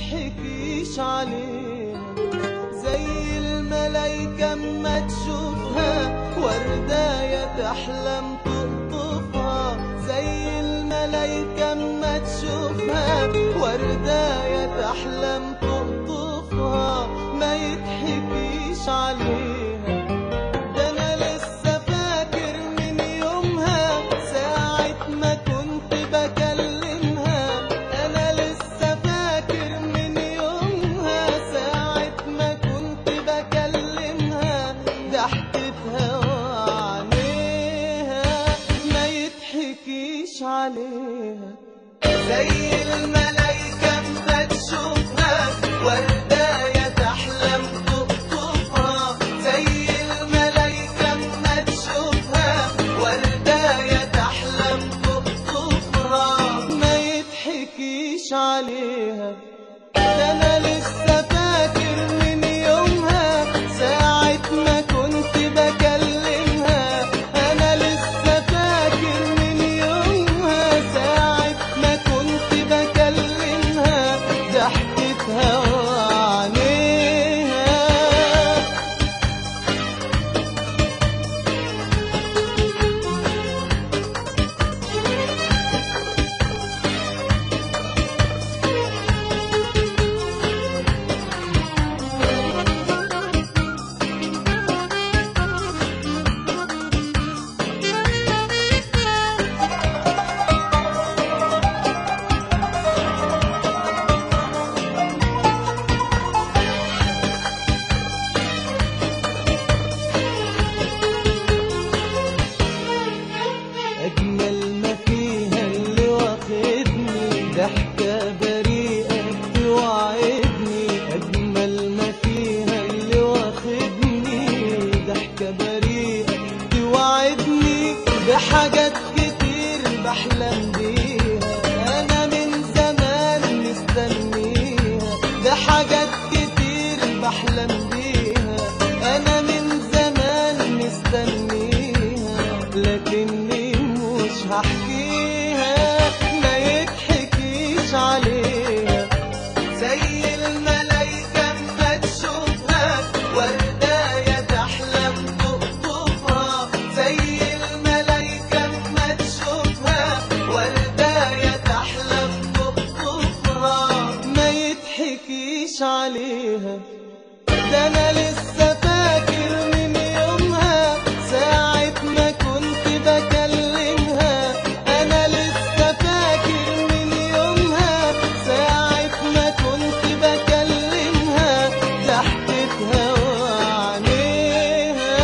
يتحكيش عليها زي الملايكة اما تشوفها ورداية تحلم تقطفها زي الملايكة اما تشوفها ورداية تحلم تقطفها ما يتحكيش عليها ده انا لسه فاكر من يومها ساعة ما كنت بكلمها انا لسه فاكر من يومها ساعة ما كنت بكلمها ضحكتها وعينيها ما يتحكيش عليها زي الملايكة ما تشوفها ورداية تحلم تقطفها زي الملايكة ما تشوفها ورداية تحلم تقطفها ما يتحكيش عليها ده أنا لسه فاكر من يومها ساعة ما كنت بكلمها أنا لسه فاكر من يومها ساعة ما كنت بكلمها ضحكتها وعينيها أجمل ما فيها اللي واخدني ضحكة بريئة توعدني أجمل ما فيها اللي واخدني ضحكة بريئة توعدني بحاجات كتير بحلم بيها أنا من زمان مستنيها بحاجات كتير بحلم بيها أنا من زمان مستنيها لكني مش هحكيها ما يتحكيش عليها زي الملايكة ما تشوفها ورداية تحلم تقطفها زي الملايكة ما تشوفها ورداية تحلم تقطفها ما يتحكيش عليها ده انا لسه فاكر من يومها ساعة ما كنت بكلمها انا لسه فاكر من يومها ساعة ما كنت بكلمها ضحكتها وعينيها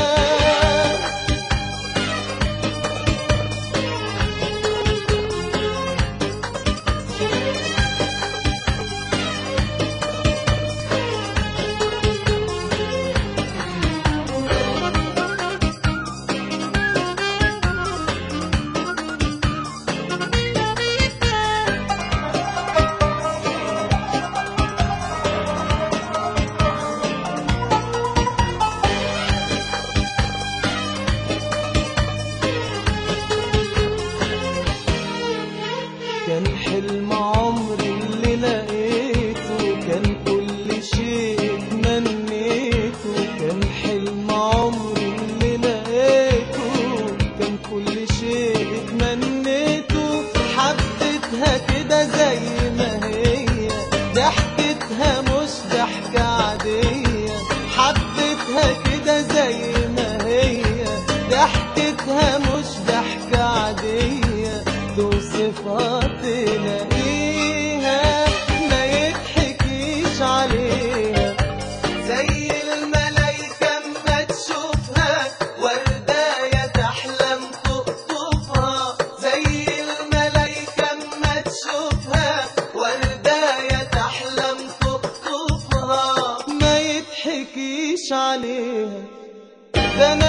كان حلم عمري اللي لقيته كان كل شيء اتمنيته كان حلم عمري اللي لقيته كان كل شيء اتمنيته حبيتها كده زي ما هي ضحكتها مش ضحكة عادية حبيتها كده زي ما هي ضحكتها مش ضحكة عادية توصفها تلاقيها ما يتحكيش عليها زي الملايكة ما تشوفها ورداية تحلم تقطفها زي الملايكة ما تشوفها ورداية تحلم تقطفها ما يتحكيش عليها ده انا